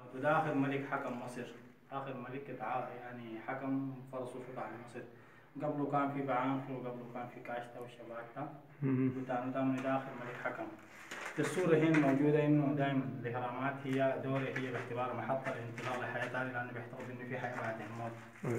وده آخر ملك حكم مصر آخر ملك تع- يعني حكم فرس وفوت على مصر قبله كان في بعانخ وقبله كان في كاشتا وشباكتا وتاني تاني ده آخر ملك حكم في الصورة هنا موجودة إنه دائما الإهرامات هي دورة هي باعتبار محطة لانتقال الحياة تاني لأنه بيعتقد إنه في حياة بعد الموت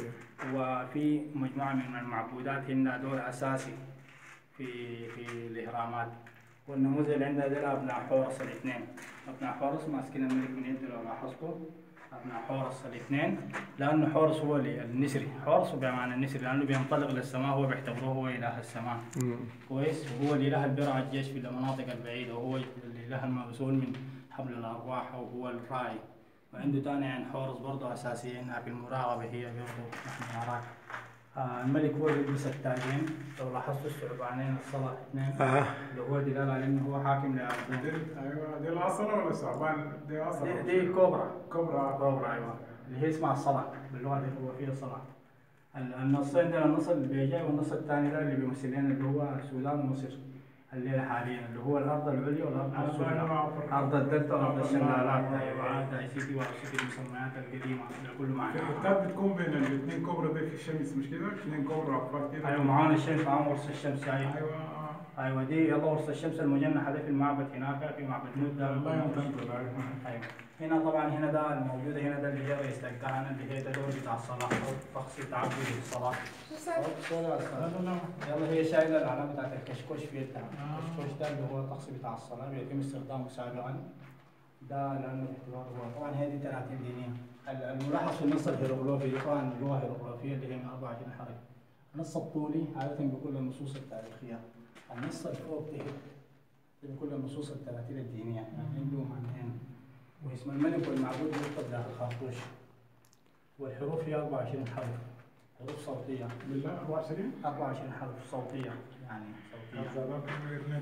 وفي مجموعة من المعبودات هنا دور أساسي في في الإهرامات والنموذج اللي عندنا ده أبناء حورس الاثنين أبناء حورس ماسكين الملك من يده لو لاحظتوا أبناء حورس الاثنين لأنه حورس هو اللي- النسري حورس بمعنى النسري لأنه بينطلق للسماء هو بيعتبروه هو إله السماء كويس وهو الإله اللي بيرعى الجيش في المناطق البعيدة وهو الإله الموصول من حبل الأرواح وهو الراعي وعنده تاني عن حورس برضه أساسية هنا في المراقبة هي برضه نحن نراك آه الملك هو اللي بيلبس التاجين لو لاحظتوا الثعبانين الصلاة اثنين اه اللي هو دلالة على إنه هو حاكم لأرض دي ايوه دي العصره ولا الثعبان؟ دي عصره دي, دي كوبرا كبرى كوبرا أيوة اللي هي اسمها الصلاة باللغة اللي هو فيها الصلاة ال- النصين ده النص اللي بيجي والنص الثاني ده اللي بيمثل لنا اللي هو السودان ومصر الليلة حاليا اللي هو الأرض العليا والأرض السفلى أرض الدلتا وأرض الشلالات أيوة هذا سيتي وأوسيتي المسميات القديمة ده كله في معناه الكتاب بتكون بين الاثنين كبرى دي في الشمس مش كده؟ اثنين كبرى اطفال كده أيوة معانا الشمس معانا ورص الشمس أيوة ايوه آه. ايوه دي يلا ورص الشمس المجنحه ده في المعبد هناك في معبد نوت ده الله يمتنقل ايوه ايوه هنا طبعا هنا ده الموجوده هنا ده اللي هي رئيس الكهنه اللي هي ده دور بتاع الصلاه او طقس تعبد الصلاه لا لا لا يلا هي شايله العلامه بتاعت الكشكوش في يدها الكشكوش ده اللي هو الطقس بتاع الصلاه بيتم استخدامه سابقا ده لانه الاعتبار هو طبعا هي دي تراتيب دينيه ال- الملاحظ في النص الهيروغليفي دي طبعا اللغه الهيروغليفيه اللي هي من 24 حرف النص الطولي عاده بكل النصوص التاريخيه النص الفوق تحت بكل النصوص التراتيب الدينيه يعني عنده معنيين واسم الملك والمعبود يكتب داخل الخرطوش والحروف هي 24 حرف حروف صوتيه بالله 24 24 حرف صوتيه يعني صوتيه زادت من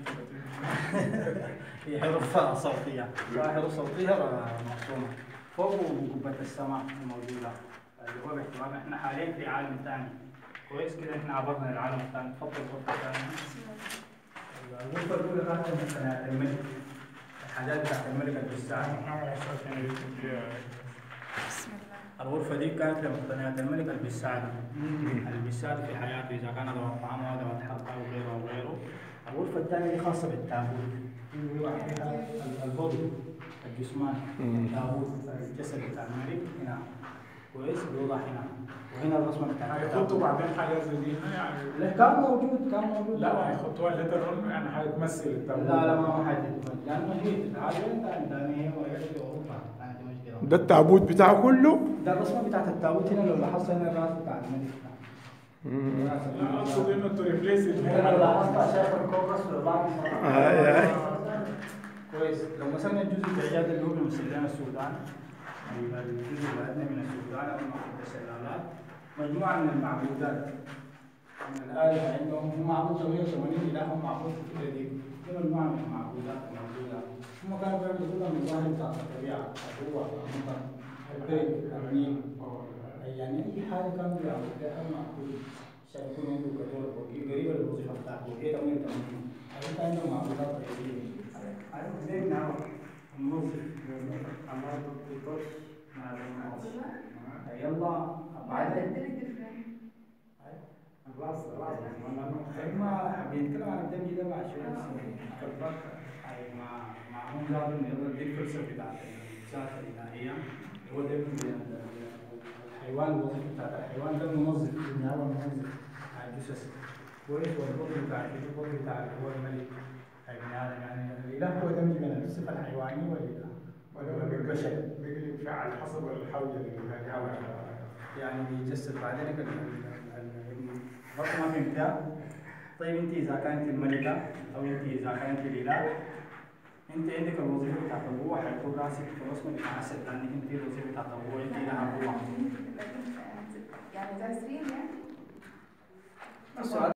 32 هي حروف صوتية سواء حروف صوتية ولا مرسومة فوق قبة السماء الموجودة اللي هو باعتبارنا احنا حاليا في عالم ثاني كويس كده احنا عبرنا للعالم الثاني تفضل الغرفة الثانية الغرفة الأولى كانت من قناة الملك الحاجات بتاعت الملك البساعي عمل اساس يعني يكتب فيها بسم الله الغرفة دي كانت لمقتنيات الملك البساعي البساعي في حياته إذا كان ذوات طعام أو ذوات حرب أو غيره أو غيره الغرفة الثانية دي خاصة بالتابوت اللي هو فيها البطن الجسمان التابوت الجسد بتاع الملك هنا كويس بيوضع هنا وهنا الرسمة بتاعت هيحطوا التابوت بعدين حاجات زي دي يعني لا كان موجود كان موجود لا هيحطوها لترون يعني حتمثل التابوت لا لا ما هو حدد لأنه هي عادة أنت هي وهي في أوروبا كانت مشكلة ده التابوت بتاعه كله ده الرسمة بتاعت التابوت هنا لو لاحظت هنا الراس بتاع الملك لا اقصد انه تو ريبليس هنا لو لاحظت شايف الكوبرس والراس آي آي. كويس لو مثلا الجزء الإعجاز اللي هو بيمثل لنا السودان يبقى الجزء الأدنى من السودان أو معبود الشلالات مجموعة من المعبودات من الآلهة عندهم هم معبود 180 إله هم معبود في كل دي دي مجموعة من المعبودات الموجودة هم كانوا بيعملوا كل المظاهر بتاعت الطبيعة القوة المطر البرد النيل يعني أي حاجة كانوا بيعملوها معبود عشان يكون عنده قدرة قريبة للوظيفة بتاعته هي تمويل تمويل هذه عندهم معبودات رئيسية أيوة زي نعم الموظف عمار بالطش مع الموظف يلا بعدين راس راس ما بيتكلم عن الدمج ده مع شوية كالبركة أي مع مع هم زادوا من يلا دي الفلسفة بتاعت الذات الإلهية هو ده من الحيوان الوظيفة بتاعت الحيوان ده منظف هو منظف على الجثث كويس والبطن بتاع البطن بتاع اللي هو الملك أي بني آدم يعني الإله هو دمج بين الصفة الحيوانية والإله والبشر بيقلب فعل حسب الحوجه اللي الحوجة. يعني بيجسد بعدين ال- ال- ال- برضه ما فهمتها طيب انت اذا كانت الملكه او انت اذا كانت الاله انت عندك الوظيفه بتاعت القوه حيكون راسك في رسمه بتاعت لانك انت الوظيفه بتاعت القوه انت لها قوه يعني ده 20 يعني السؤال